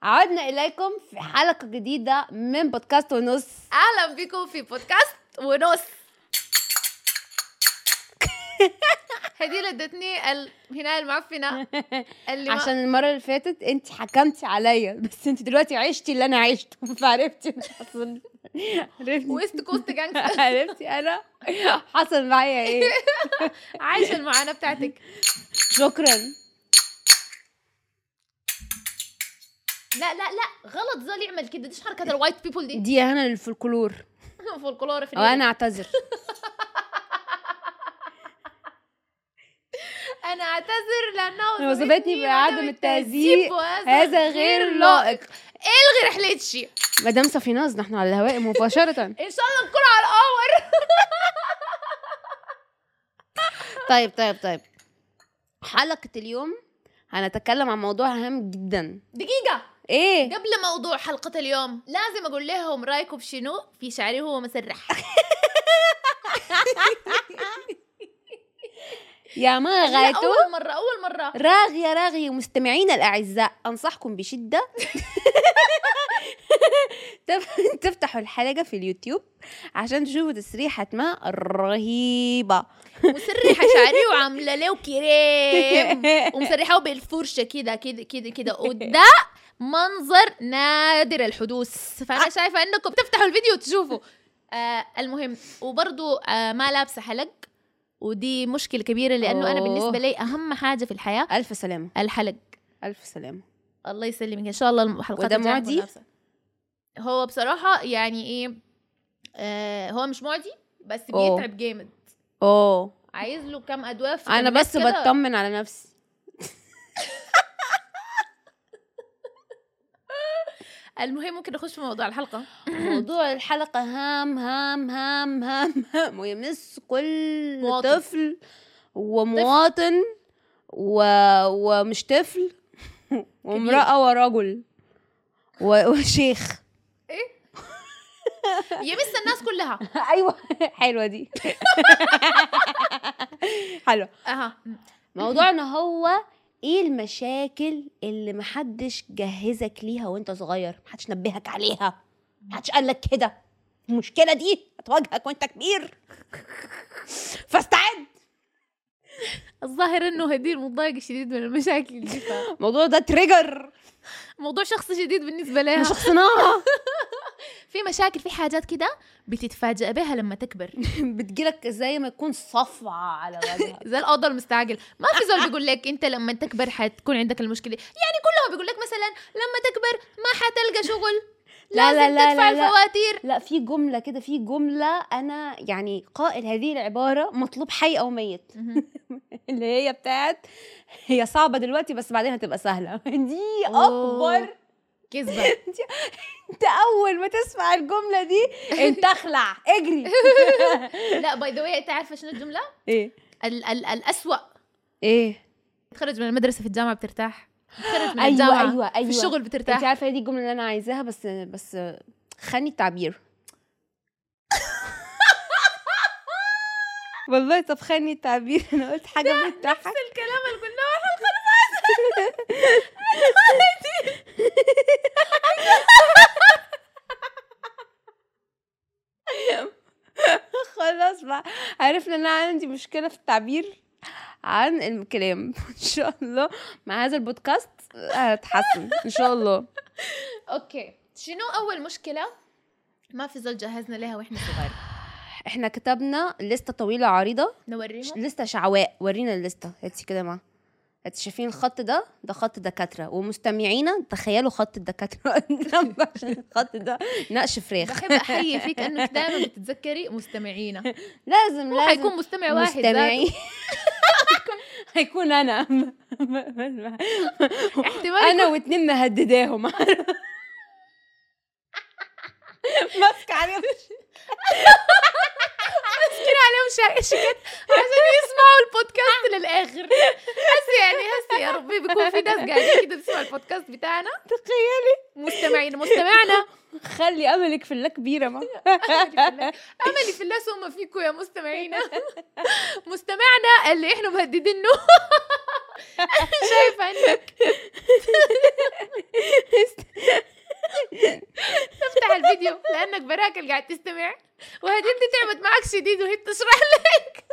عدنا إليكم في حلقة جديدة من بودكاست ونص اهلا بكم في بودكاست ونص هدي اللي ادتني الهنايه المعفنه اللي ما- عشان المرة اللي فاتت انت حكمتي عليا بس انت دلوقتي عشتي اللي انا عشته فعرفتي اللي حصل عرفتي ويست كوست جانجستر عرفتي انا حصل معايا ايه عايشه المعاناه بتاعتك شكرا لا لا لا غلط زول يعمل كده ديش حركات الوايت بيبول دي دي انا للفولكلور فولكلور في او انا اعتذر انا اعتذر لانه وظيفتني بعدم التهذيب هذا غير لائق الغي رحلتشي مدام صفيناز نحن على الهواء مباشرة ان شاء الله نكون على القمر طيب طيب طيب حلقة اليوم هنتكلم عن موضوع هام جدا دقيقه ايه قبل موضوع حلقة اليوم لازم أقول لهم رأيكم في شنو في شعري هو مسرح يا ما لا، غايتو أول مرة أول مرة راغية راغية مستمعينا الأعزاء أنصحكم بشدة تف- تفتحوا الحلقة في اليوتيوب عشان تشوفوا تسريحة ماء رهيبة مسرحة شعري وعاملة له كريم ومسرحة بالفرشة كده كده كده كده وده منظر نادر الحدوث فأنا شايفة إنكم تفتحوا الفيديو وتشوفوا آه المهم وبرضو آه ما لابسة حلق ودي مشكلة كبيرة لأنه أنا أوه. بالنسبة لي أهم حاجة في الحياة ألف سلامة الحلق ألف سلامة الله يسلمك ان شاء الله الحلقات وده الجاية معدي؟ هكون لابسة. هو بصراحه يعني ايه آه هو مش معدي بس أوه. بيتعب جامد أوه عايز له كام ادويه في أنا كميات بس كده. بطمن على نفسي المهم ممكن نخش في موضوع الحلقه موضوع الحلقة هام هام هام هام هام ويمس كل مواطن. طفل ومواطن و... ومش طفل وامرأة ورجل و... وشيخ يمس الناس كلها ايوه حلوه دي حلوه اها موضوعنا هو ايه المشاكل اللي محدش جهزك ليها وانت صغير محدش نبهك عليها محدش قال لك كده المشكله دي هتواجهك وانت كبير فاستعد الظاهر انه هدير متضايق شديد من المشاكل دي الموضوع ده تريجر موضوع شخص جديد بالنسبه لها شخصناها في مشاكل في حاجات كده بتتفاجأ بها لما تكبر بتجيلك زي ما يكون صفعه على وجهك زي القضاء المستعجل ما في زول بيقول لك انت لما تكبر حتكون عندك المشكله يعني كلهم بيقول لك مثلا لما تكبر ما حتلقى شغل لا، لازم لا، لا، تدفع لا، لا. الفواتير لا في جمله كده في جمله انا يعني قائل هذه العباره مطلوب حي او ميت اللي هي بتاعت هي صعبة دلوقتي بس بعدين هتبقى سهلة دي أوه. أكبر كذبه أنت أول ما تسمع الجملة دي أنت اخلع اجري لا باي ذا واي انت عارفه شنو الجمله؟ إيه ال ال الاسوء إيه تخرج من المدرسه في الجامعه بترتاح تخرج من أيوة الجامعه أيوة أيوة في الشغل أنت بترتاح عارفة هي دي الجملة اللي أنا عايزاها بس بس خلني التعبير والله طب خلني التعبير أنا قلت حاجة بتضحك الكلام اللي قلناه خلاص بقى عرفنا ان انا عندي مشكله في التعبير عن الكلام ان شاء الله مع هذا البودكاست هتحسن ان شاء الله اوكي شنو اول مشكله ما في زول جهزنا لها واحنا صغار احنا كتبنا لستة طويلة عريضة نوريهم لستة شعواء ورينا اللستة هاتي كده معاها هاتي شايفين الخط ده ده خط دكاترة ومستمعينا تخيلوا خط الدكاترة قدام عشان الخط ده نقش فراخ بحب احيي فيك انك دائما بتتذكري مستمعينا لازم هو لازم حيكون مستمع واحد ذاته. مستمعي هيكون انا احتمال انا واتنين مهدداهم ماسكه عليهم مسكين عليهم شا- شكت عشان يسمعوا البودكاست للاخر هسي يعني هسي يا ربي بيكون في ناس قاعدين كده بيسمعوا البودكاست بتاعنا تخيلي مستمعين مستمعنا خلي املك في الله كبيره ما املي في الله ثم فيكم يا مستمعينا مستمعنا اللي احنا مهددينه شايفه انك وراك اللي قاعد تستمع وهدي انت تعبت معك شديد وهي بتشرح لك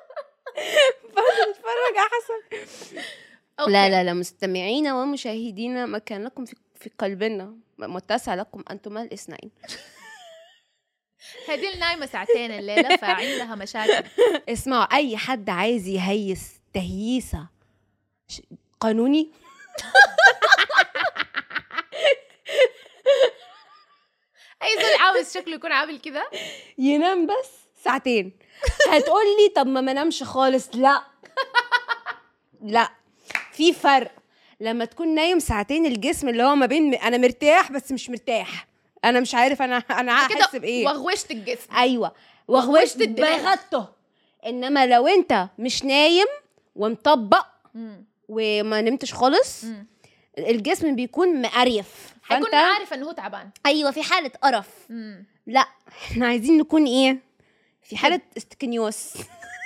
اتفرج احسن أوكي. لا لا لا مستمعينا ومشاهدينا مكانكم في في قلبنا متسع لكم انتما الاثنين هدي نايمة ساعتين الليلة فعندها مشاكل اسمعوا اي حد عايز يهيس تهييسه ش- قانوني اي زول عاوز شكله يكون عامل كده ينام بس ساعتين هتقول لي طب ما منامش خالص لا لا في فرق لما تكون نايم ساعتين الجسم اللي هو ما بين انا مرتاح بس مش مرتاح انا مش عارف انا انا كده هحس بايه وغوشت الجسم ايوه وغوشت الدماغ. بغته انما لو انت مش نايم ومطبق مم. وما نمتش خالص مم. الجسم بيكون مقريف حيكون عارف انه هو تعبان ايوه في حاله قرف مم. لا احنا عايزين نكون ايه في حاله استكنيوس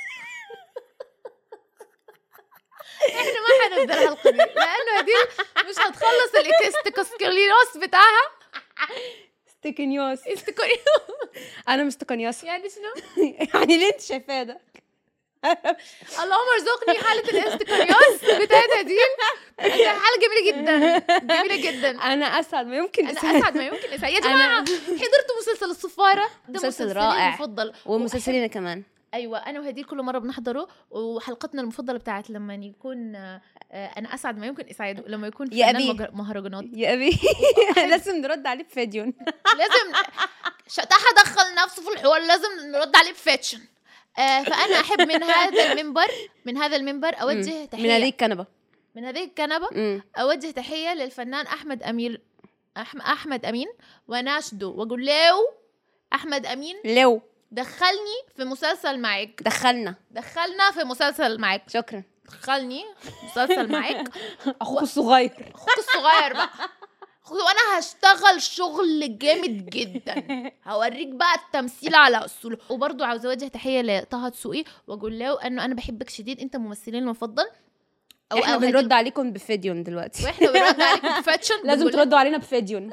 احنا ما حنبدا الحلقه دي لانه هدي مش هتخلص الاستكسكليروس بتاعها استكنيوس استكوليروس انا مستكنيوس يعني شنو؟ يعني اللي انت شايفاه ده اللهم ارزقني حالة الاستكوليوس بتاعت هديل هدي حالة جميلة جدا جميلة جدا انا اسعد ما يمكن انا أسعد. اسعد ما يمكن اسعد يا جماعة حضرتوا مسلسل الصفارة ده مسلسل مسلسلي رائع. المفضل ومسلسلنا كمان ايوه انا وهديل كل مره بنحضره وحلقتنا المفضله بتاعت لما يكون آه، انا اسعد ما يمكن اسعده لما يكون يا فنان أبي. مجر- مهرجانات يا ابي لازم نرد عليه بفيديون لازم شطاحة دخل نفسه في الحوار لازم نرد عليه بفاتشن آه فانا احب من هذا المنبر من هذا المنبر اوجه تحيه من هذه الكنبه من هذه الكنبه مم. اوجه تحيه للفنان احمد امير أحم احمد امين وناشده واقول له احمد امين لو دخلني في مسلسل معك دخلنا دخلنا في مسلسل معك شكرا دخلني مسلسل معك اخوك الصغير اخوك الصغير بقى أخوك- وانا هشتغل شغل جامد جدا هوريك بقى التمثيل على اصوله وبرضه عاوزه اوجه تحيه لطه دسوقي واقول له انه انا بحبك شديد انت ممثلين المفضل احنا هدي- بنرد عليكم بفيديون دلوقتي واحنا بنرد عليك بفاتشن لازم بنقول- تردوا علينا بفيديون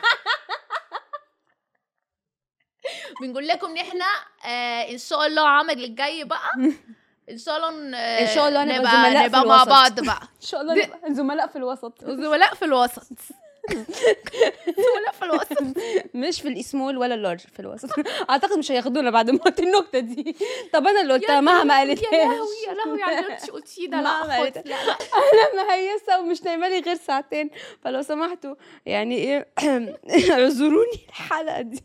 بنقول لكم نحن آه ان شاء الله عمل الجاي بقى ان شاء الله ن- إن شاء الله نبقى نبقى, زملاء في نبقى مع الوسط. بعض بقى ان شاء الله دي- نبقى زملاء في الوسط زملاء في الوسط زملاء في الوسط مش في الاسمول ولا اللارج في الوسط اعتقد مش هياخدونا بعد ما قلت النكته دي طب انا اللي قلتها مهما ما يا قالتهاش لهوي يا لهوي على اللي انت قلتيه ده لا مهما خد قالت- لا لا انا مهيسه ومش نايمه لي غير ساعتين فلو سمحتوا يعني ايه اعذروني الحلقه دي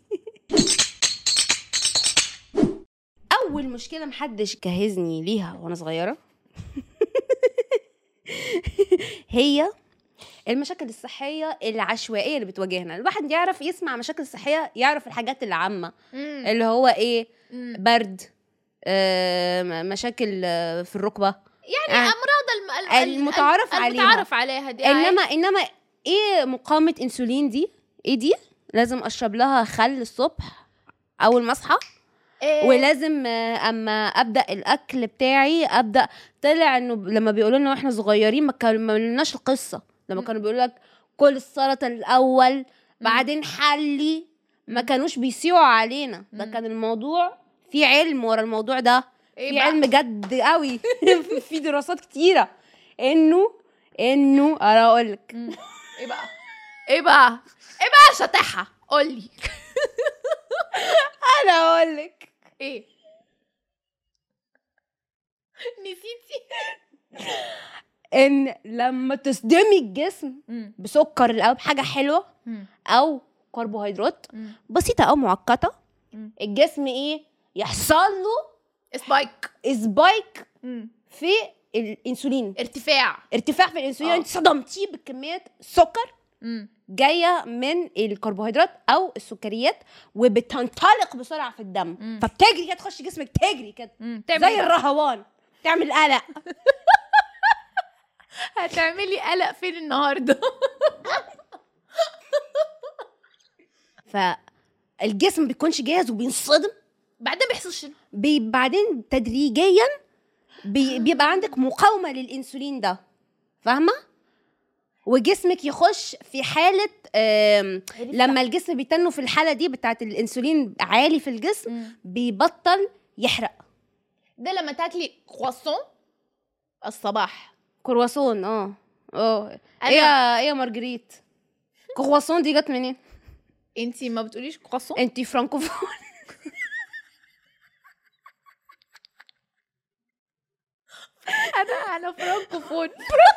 اول مشكله محدش جهزني ليها وانا صغيره هي المشاكل الصحيه العشوائيه اللي بتواجهنا الواحد يعرف يسمع مشاكل صحيه يعرف الحاجات العامه مم. اللي هو ايه مم. برد آه، م- مشاكل آه، في الركبه يعني آه. امراض الم... ال- ال- المتعارف ال- عليها. المتعارف عليها دي انما انما ايه مقاومه انسولين دي ايه دي لازم اشرب لها خل الصبح اول ما اصحى إيه ولازم آه، اما ابدا الاكل بتاعي ابدا طلع انه لما بيقولوا لنا واحنا صغيرين ما كانوا ما قلناش القصه لما مم. كانوا بيقولوا لك كل السلطه الاول بعدين حلي ما كانوش بيسيعوا علينا ده مم. كان الموضوع في علم ورا الموضوع ده إيه في بقى؟ علم جد قوي في دراسات كتيره انه انه انا اقول لك مم. ايه بقى ايه بقى ايه بقى شطحها قولي انا اقول لك ايه نسيتي ان لما تصدمي الجسم مم. بسكر الاول بحاجه حلوه مم. او كربوهيدرات مم. بسيطه او معقده مم. الجسم ايه يحصل له سبايك سبايك مم. في الانسولين ارتفاع ارتفاع في الانسولين آه. انت صدمتيه بكميه سكر مم. جايه من الكربوهيدرات او السكريات وبتنطلق بسرعه في الدم مم. فبتجري كده تخش جسمك تجري كده مم. تعمل زي إيه بقى؟ الرهوان تعمل قلق هتعملي قلق فين النهارده فالجسم ما بيكونش جاهز وبينصدم بعدين بيحصل شنو بي بعدين تدريجيا بي بيبقى عندك مقاومه للانسولين ده فاهمه وجسمك يخش في حاله آم، لما الجسم بيتنه في الحاله دي بتاعت الانسولين عالي في الجسم مم. بيبطل يحرق ده لما تاكلي كرواسون الصباح كرواسون اه اه أنا- ايه يا ايه يا مارجريت كرواسون دي جت منين انتي ما بتقوليش كرواسون انتي فرانكوفون انا انا فرانكوفون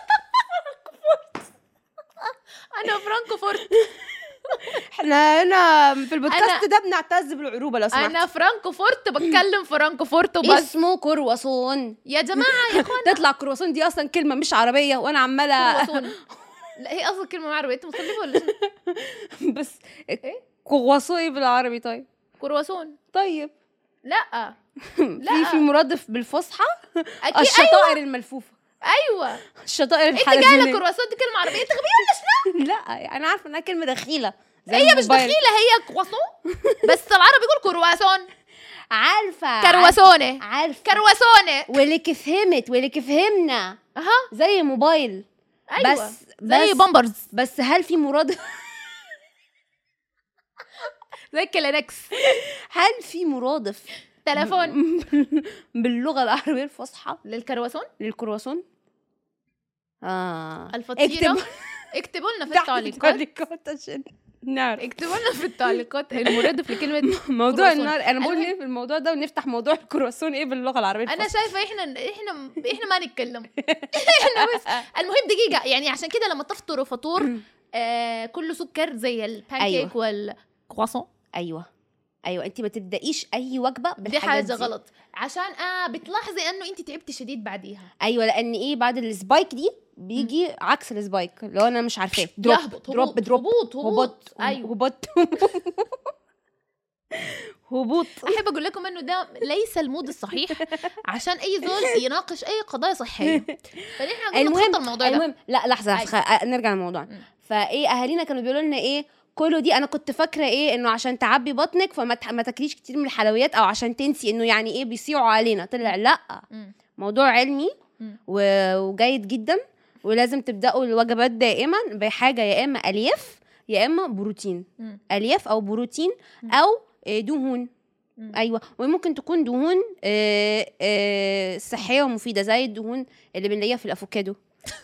انا فرانكوفورت احنا هنا في البودكاست أنا- ده بنعتز بالعروبه لو سمحت انا فرانكوفورت بتكلم فرانكوفورت وبس اسمه كرواسون يا جماعه يا اخوان تطلع كرواسون دي اصلا كلمه مش عربيه وانا عماله كرواسون لا هي اصلا كلمه عربيه انت متخلفه ولا شنو؟ بس كرواسون ايه بالعربي طيب كرواسون طيب لا في في مرادف بالفصحى اكيد الشطائر الملفوفه ايوه الشطائر انت جايه الحلزونيه كرواسون دي كلمه عربيه انت غبيه لا يعني انا عارفه انها كلمه دخيله زي هي مش الموبايل. دخيله هي كرواسون بس العربي يقول كرواسون عارفه كرواسونه عارفه كرواسونه ولك فهمت ولك فهمنا اها زي موبايل ايوه بس زي بس بامبرز بس هل في مرادف زي كلينكس هل في مرادف تليفون باللغه العربيه الفصحى للكرواسون للكرواسون اه الفطيره اكتبوا اكتبوا لنا في تحت التعليقات التعليقات عشان نعرف اكتبوا لنا في التعليقات المرادف لكلمه موضوع كرواسون. النار انا بقول المهم- ليه في الموضوع ده ونفتح موضوع الكرواسون ايه باللغه العربيه انا الفصحى. شايفه احنا احنا احنا ما نتكلم احنا بس المهم دقيقه يعني عشان كده لما تفطروا فطور آه كله سكر زي البانكيك أيوة. أيوة. والكرواسون ايوه ايوه انت ما تبدايش اي وجبه دي بالحاجات حاجه دي. غلط عشان اه بتلاحظي انه انت تعبتي شديد بعديها ايوه لان ايه بعد السبايك دي بيجي عكس السبايك لو انا مش عارفاه دروب يهبط دروب هبوط دروب هبوط هبوط هبوط ايوه هبوط هبوط احب اقول لكم انه ده ليس المود الصحيح عشان اي زول يناقش اي قضايا صحيه فنحن عايزين المهم نتخطى الموضوع ده المهم لا لحظه أيوة. خ... نرجع للموضوع مم. فايه اهالينا كانوا بيقولوا لنا ايه كله دي انا كنت فاكره ايه انه عشان تعبي بطنك فما ت... ما تاكليش كتير من الحلويات او عشان تنسي انه يعني ايه بيصيعوا علينا طلع لا مم. موضوع علمي مم. و... وجيد جدا ولازم تبداوا الوجبات دائما بحاجه يا اما الياف يا اما بروتين مم. الياف او بروتين مم. او آه، دهون مم. ايوه وممكن تكون دهون آه، آه، صحيه ومفيده زي الدهون اللي بنلاقيها في الافوكادو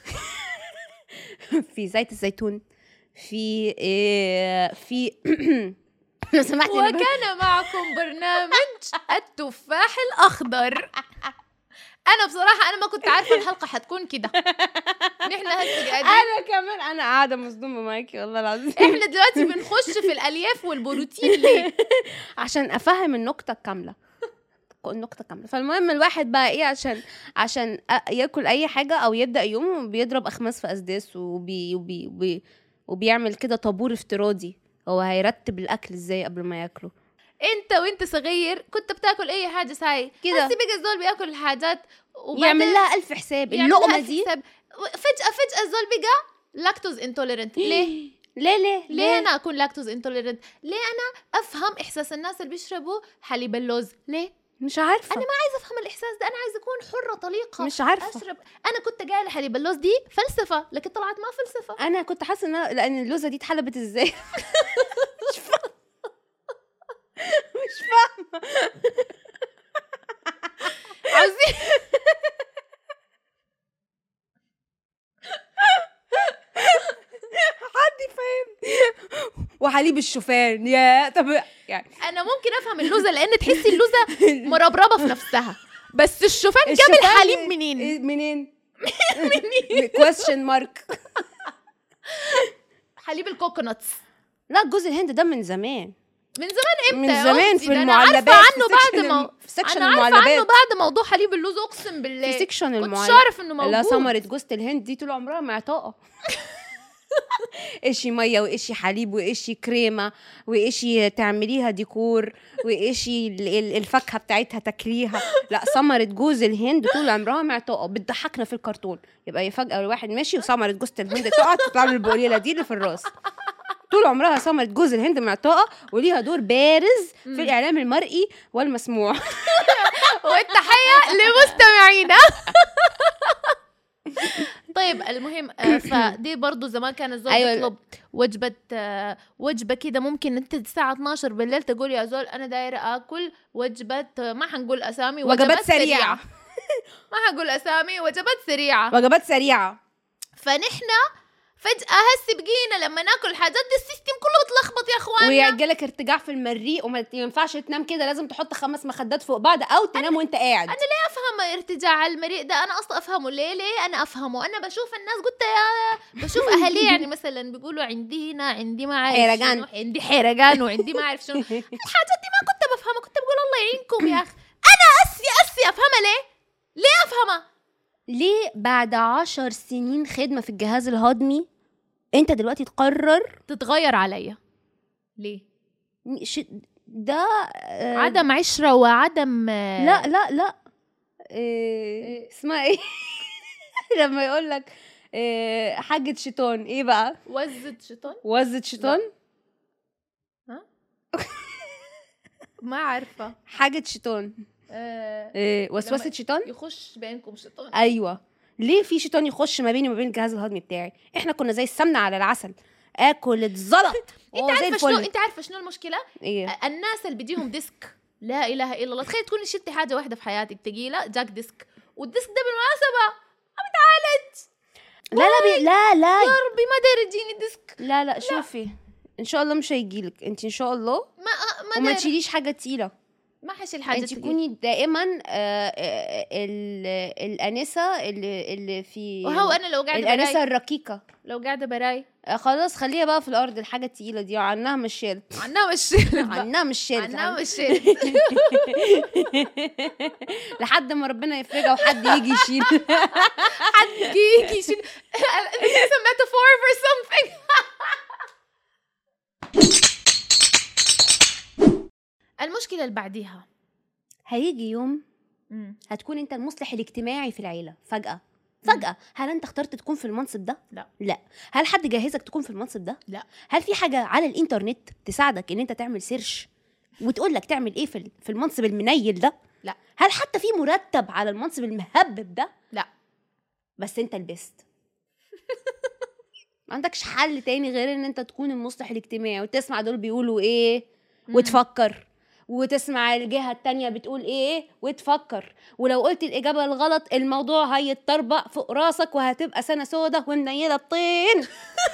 في زيت الزيتون في آه، في لو سمحت أنا ب- وكان معكم برنامج التفاح الاخضر انا بصراحه انا ما كنت عارفه الحلقه حتكون كده نحن هسه قاعدين انا كمان انا قاعده مصدومه معاكي والله العظيم احنا دلوقتي بنخش في الالياف والبروتين ليه عشان افهم النقطه الكامله النقطه كامله فالمهم الواحد بقى ايه عشان عشان أ- ياكل اي حاجه او يبدا يومه بيضرب اخماس في اسداس وبي وبي وبي وبيعمل كده طابور افتراضي هو هيرتب الاكل ازاي قبل ما ياكله انت وانت صغير كنت بتاكل اي حاجه ساي كده. هسه بقى الزول بياكل الحاجات وبعدين يعمل لها الف حساب يعمل اللقمه لها دي حساب. فجاه فجاه الزول بقى لاكتوز انتوليرنت ليه ليه ليه ليه انا اكون لاكتوز انتوليرنت ليه انا افهم احساس الناس اللي بيشربوا حليب اللوز ليه مش عارفه انا ما عايزه افهم الاحساس ده انا عايزه اكون حره طليقه مش عارفه اشرب انا كنت قايله حليب اللوز دي فلسفه لكن طلعت ما فلسفه انا كنت حاسه ان أنا- لان اللوزه دي اتحلبت ازاي مش فاهمه مش فاهمه عاوزين حد يفهم وحليب الشوفان يا طب يعني انا ممكن افهم اللوزه لان تحسي اللوزه مربربه في نفسها بس الشوفان جاب الشوفان الحليب إيه- منين إيه- منين منين كويستشن مارك حليب الكوكوناتس لا جوز الهند ده من زمان من زمان امتى من يا زمان أختي؟ في ده أنا عارفة المعلبات عنه في بعد سكشن ما الم- في سكشن انا عارفه عنه المعلبات بعد موضوع حليب اللوز اقسم بالله في سكشن كنتش المعلبات اعرف انه موجود لا ثمرة جوزة الهند دي طول عمرها معطاءة اشي مية واشي حليب واشي كريمة واشي تعمليها ديكور واشي ال- ال- الفاكهة بتاعتها تاكليها لا ثمرة جوز الهند طول عمرها معطاءة بتضحكنا في الكرتون يبقى فجأة الواحد ماشي وثمرة جوزة الهند تقع تطلع له البقليلة دي اللي في الراس طول عمرها ثمرة جوز الهند معطاءة وليها دور بارز في الإعلام المرئي والمسموع والتحيه لمستمعينا طيب طيب المهم آه، فدي برضو زمان كان الزول أيوة. يطلب وجبة آه، وجبة كده ممكن انت الساعة 12 بالليل تقول يا زول انا دايرة اكل وجبة آه، ما حنقول اسامي وجبات سريعة ما حنقول اسامي وجبات سريعة وجبات سريعة فنحن فجأة هسي بقينا لما ناكل الحاجات دي السيستم كله بتلخبط يا اخوان ويجيلك ارتجاع في المريء وما ينفعش تنام كده لازم تحط خمس مخدات فوق بعض او تنام وانت قاعد انا ليه افهم ارتجاع المريء ده انا اصلا افهمه ليه ليه انا افهمه انا بشوف الناس قلت يا بشوف اهلي يعني مثلا بيقولوا عندي هنا عندي ما عارف حيرجان. شنو، عندي حيرجان وعندي ما اعرف شنو الحاجات دي ما كنت بفهمها كنت بقول الله يعينكم يا اخي انا اسي اسي افهمها ليه ليه افهمها ليه بعد عشر سنين خدمة في الجهاز الهضمي انت دلوقتي تقرر تتغير عليا ليه ش- ده آه، عدم عشره وعدم آه، لا لا لا إيه اسمها ايه لما يقول لك إيه حاجة شيطان ايه بقى وزة شيطان وزة شيطان ما عارفه حاجة شيطان آه، إيه وسوسة لما- شيطان يخش بينكم شيطان ايوه ليه في شيطان يخش ما بيني وما بين الجهاز الهضمي بتاعي احنا كنا زي السمنه على العسل اكل اتزلط انت وهو زي عارفه شنو الفل انت عارفه شنو المشكله ايه الناس اللي بيجيهم ديسك لا اله الا الله تخيل تكوني شلتي حاجه واحده في حياتك ثقيله جاك ديسك والديسك ده بالمناسبه لا لا بي... لا لا يا ربي ما داير يجيني ديسك لا لا شوفي ان شاء الله مش هيجيلك انت ان شاء الله ما ما وما داير تشيليش حاجه تقيله ما حشيل حاجه انت تقيلة. تكوني دائما آه، آه، ال- الانسه اللي اللي في وهو انا لو قاعده الانسه براي الرقيقه لو قاعده براي آه، خلاص خليها بقى في الارض الحاجه التقيله دي عنها مش شالت عنها مش عنها مش شالت عنها مش لحد ما ربنا يفرجها وحد يجي يشيل جيكي شنو This is a metaphor for something المشكلة اللي بعديها هيجي يوم هتكون انت المصلح الاجتماعي في العيله فجاه فجاه هل انت اخترت تكون في المنصب ده لا. لا هل حد جهزك تكون في المنصب ده لا. هل في حاجه على الانترنت تساعدك ان انت تعمل سيرش وتقول لك تعمل ايه في في المنصب المنيل ده لا. هل حتى في مرتب على المنصب المهبب ده لا. بس انت لبست ما عندكش حل تاني غير ان انت تكون المصلح الاجتماعي وتسمع دول بيقولوا ايه وتفكر وتسمع الجهة التانية بتقول ايه وتفكر ولو قلت الإجابة الغلط الموضوع هيتطربق فوق راسك وهتبقى سنة سودة ومنيلة الطين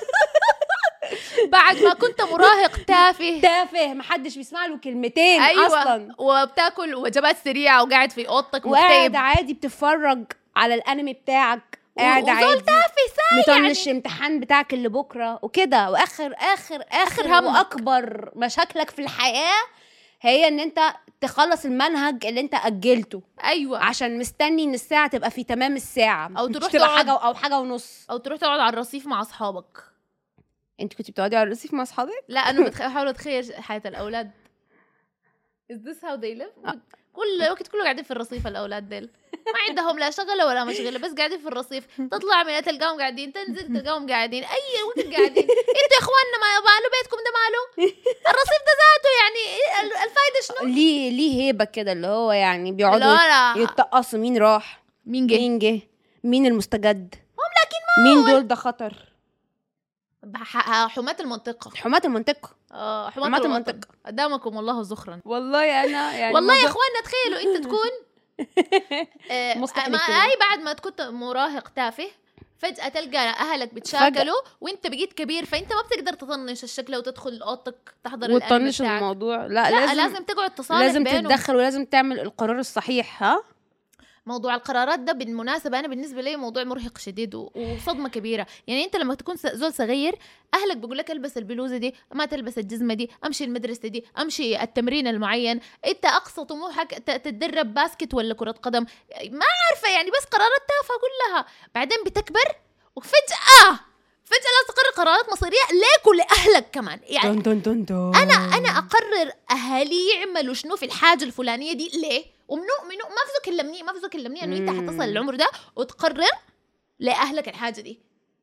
بعد ما كنت مراهق تافه تافه محدش بيسمع له كلمتين ايوه أصلا وبتاكل وجبات سريعه وقاعد في اوضتك وقاعد مكتئب عادي بتتفرج على الأنمي بتاعك قاعد وزول عادي تافه ساي مطنش الامتحان بتاعك اللي بكرة وكده وآخر آخر آخر همك. وأكبر مشاكلك في الحياة هي ان انت تخلص المنهج اللي انت اجلته ايوه عشان مستني ان الساعه تبقى في تمام الساعه أو مش تروح تبقى تقعد- حاجه او حاجه ونص او تروح تقعد على الرصيف مع اصحابك انت كنت بتقعدي على الرصيف مع اصحابك لا انا بتخ- بحاول اتخيل حياه الاولاد Is this how they live? آه. كل الوقت كله قاعدين في الرصيف الاولاد ديل ما عندهم لا شغله ولا مشغله بس قاعدين في الرصيف تطلع من تلقاهم قاعدين تنزل تلقاهم قاعدين اي وقت قاعدين انتوا يا اخواننا ما ماله بيتكم ده ماله الرصيف ده ذاته يعني إيه ال- الفايده شنو ليه ليه هيبه كده اللي هو يعني لا بيقعدوا لا يتقصوا مين راح مين جه مين جه مين المستجد هم لكن مين دول ده خطر بح- حماة المنطقة حماة المنطقة اه حماة حماة المنطقة. المنطقة قدامكم والله زخرا والله انا يعني والله يا الموضوع- اخواننا تخيلوا انت تكون آه، مصلح ما الاجتماعي. اي بعد ما كنت مراهق تافه فجأة تلقى أهلك بتشاكلوا وأنت بقيت كبير فأنت ما بتقدر تطنش الشكل وتدخل أوضتك تحضر الأنمي وتطنش بتاعك. الموضوع لا, لا لازم لازم, لازم تقعد تصالح لازم بينهم. تتدخل ولازم تعمل القرار الصحيح ها موضوع القرارات ده بالمناسبة أنا بالنسبة لي موضوع مرهق شديد و- وصدمة كبيرة يعني أنت لما تكون س- زول صغير أهلك بيقول لك البس البلوزة دي ما تلبس الجزمة دي أمشي المدرسة دي أمشي التمرين المعين أنت أقصى طموحك ت- تتدرب باسكت ولا كرة قدم ما عارفة يعني بس قرارات تافهة كلها بعدين بتكبر وفجأة فجأة لازم تقرر قرارات مصيرية ليك ولأهلك كمان يعني دون دون دون دون انا انا اقرر اهالي يعملوا شنو في الحاجه الفلانيه دي ليه ومنو منو ما في زول كلمني ما في زول كلمني انه انت مم. حتصل العمر ده وتقرر لاهلك الحاجه دي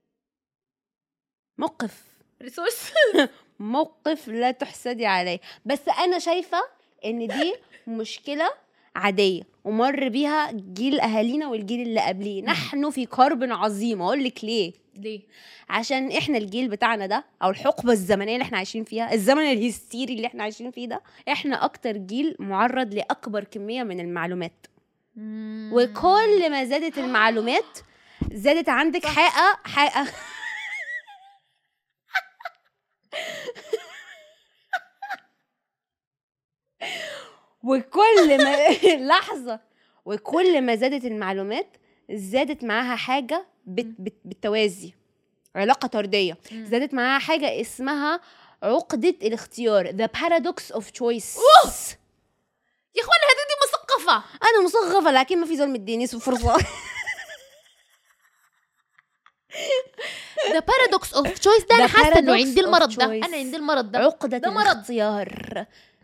موقف ريسورس موقف لا تحسدي عليه بس انا شايفه ان دي مشكله عاديه ومر بيها جيل اهالينا والجيل اللي قبليه نحن في كرب عظيم اقول لك ليه ليه عشان احنا الجيل بتاعنا ده او الحقبه الزمنيه اللي احنا عايشين فيها الزمن الهستيري اللي احنا عايشين فيه ده احنا اكتر جيل معرض لاكبر كميه من المعلومات وكل ما زادت المعلومات زادت عندك حقه حقه وكل ما لحظه وكل ما زادت المعلومات زادت معاها حاجه بت بت بالتوازي علاقه طرديه مم. زادت معاها حاجه اسمها عقده الاختيار the paradox of choice يا اخوان هذه دي مثقفه انا مثقفه لكن ما في ظلم اديني فرصه ذا بارادوكس اوف تشويس ده The انا حاسه انه paradox عندي of المرض ده choice. انا عندي المرض ده عقده ده مرض. الاختيار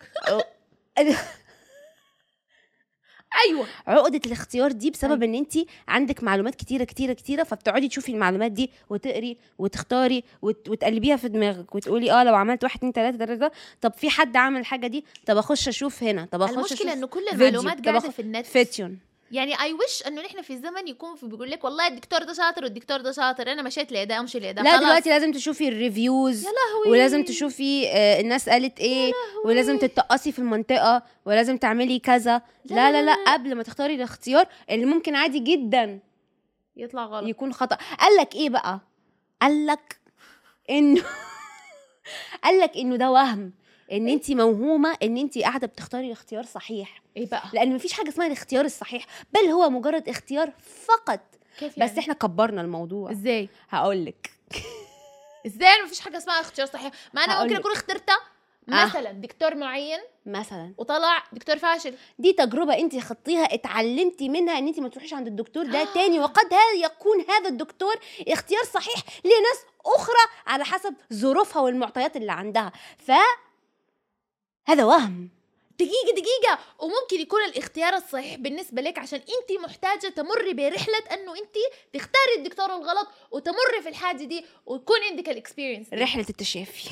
ايوه عقده الاختيار دي بسبب ان انت عندك معلومات كتيره كتيره كتيره فبتقعدي تشوفي المعلومات دي وتقري وتختاري وت... وتقلبيها في دماغك وتقولي اه لو عملت واحد اتنين تلاته تلاته طب في حد عمل الحاجه دي طب اخش اشوف هنا طب اخش المشكله اشوف انه كل فيديو. المعلومات طب قاعده أخ- في النت فيتيون يعني اي وش انه نحن في زمن يكون في بيقول لك والله الدكتور ده شاطر والدكتور ده شاطر انا مشيت لده امشي لده لا خلاص. دلوقتي لازم تشوفي الريفيوز يا لهوي ولازم تشوفي آه، الناس قالت ايه ولازم تتقصي في المنطقه ولازم تعملي كذا لا لا لا قبل ما تختاري الاختيار اللي ممكن عادي جدا يطلع غلط يكون خطا قال لك ايه بقى قال لك انه قال لك انه ده وهم ان انت موهومه ان انت قاعده بتختاري الاختيار صحيح ايه بقى لان مفيش حاجه اسمها الاختيار الصحيح بل هو مجرد اختيار فقط كيف بس يعني؟ احنا كبرنا الموضوع ازاي هقول لك ازاي مفيش حاجه اسمها اختيار صحيح ما انا هقول ممكن لك. اكون اخترتها آه. مثلا دكتور معين مثلا وطلع دكتور فاشل دي تجربة انت خضتيها اتعلمتي منها ان انت ما تروحيش عند الدكتور ده تاني وقد ها يكون هذا الدكتور اختيار صحيح لناس اخرى على حسب ظروفها والمعطيات اللي عندها ف هذا وهم دقيقة دقيقة وممكن يكون الاختيار الصحيح بالنسبة لك عشان انت محتاجة تمري برحلة انه انت تختاري الدكتور الغلط وتمري في الحاجة دي ويكون عندك الاكسبيرينس رحلة التشافي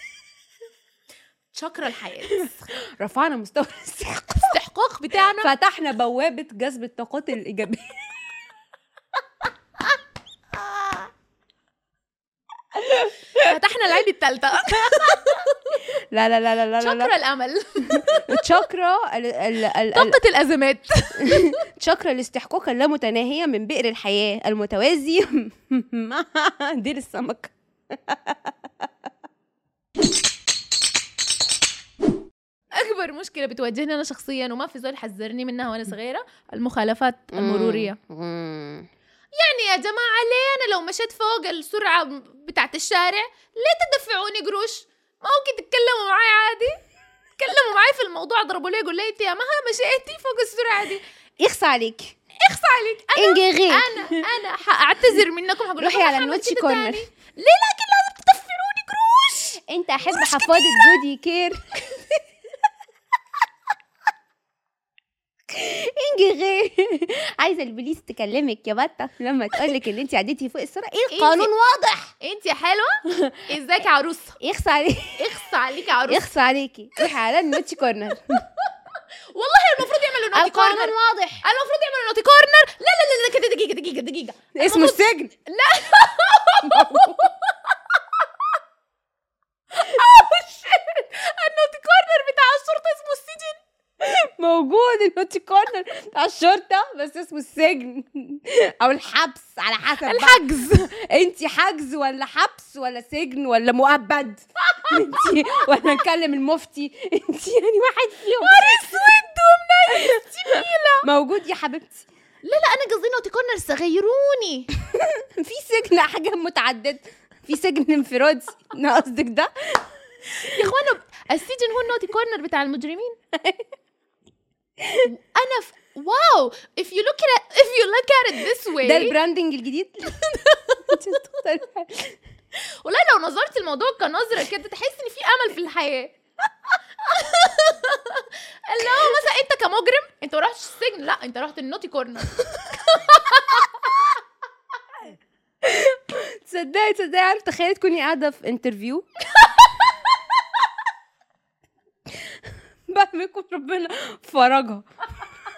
شكرا الحياة رفعنا مستوى الاستحقاق بتاعنا فتحنا بوابة جذب الطاقات الإيجابية فتحنا العين الثالثة لا لا لا لا لا لا شكرا الامل تشاكرا ال- ال- ال- ال- طاقة الازمات تشاكرا الاستحقاق اللامتناهية من بئر الحياة المتوازي مع دير السمك اكبر مشكلة بتواجهني انا شخصيا وما في زول حذرني منها وانا صغيرة المخالفات المرورية مم. يعني يا جماعة ليه أنا لو مشيت فوق السرعة بتاعت الشارع ليه تدفعوني قروش؟ ما ممكن تتكلموا معي عادي؟ تكلموا معي في الموضوع ضربوا لي قول لي انت يا مها مشيتي فوق السرعة دي يخص عليك اخص عليك انا انجغي انا انا حاعتذر منكم حقول روحي لكم على ما حعمل النوتشي كده كورنر. تاني. ليه لكن لازم تدفعوني قروش؟ انت احب حفاضة جودي كير انجغي عايزه البوليس تكلمك يا بطه لما تقولك ان انت عديتي فوق السرعه ايه القانون واضح انت يا حلوة ازيك يا عروسة يخص عليك اخص عليك يا عروسة يخص عليكي روحي على النوتشي كورنر والله المفروض يعملوا نوتي القانون كورنر واضح المفروض يعملوا نوتي كورنر لا لا لا لا كده دقيقة دقيقة دقيقة اسمه السجن النوتي كورنر بتاع الشرطة اسمه السجن موجود النوتشي كورنر بتاع الشرطه بس اسمه السجن او الحبس على حسب بقى. الحجز انت حجز ولا حبس ولا سجن ولا مؤبد انت ولا نكلم المفتي انت يعني واحد فيهم اسود ومنيل موجود يا حبيبتي لا لا انا قصدي نوتي كورنر صغيروني في سجن حاجه متعدده في سجن انفرادي أنا قصدك ده يا اخوانا السجن هو النوتي كورنر بتاع المجرمين انا ف... واو if you look at it, if you look at it this way ده البراندنج الجديد والله لو نظرت الموضوع كنظرة كده تحس ان في امل في الحياة اللي هو مثلا انت كمجرم انت ما رحتش السجن لا انت رحت النوتي كورنر تصدقي تصدقي عارف تخيلي تكوني قاعده في انترفيو بعد ما يكون ربنا فرجها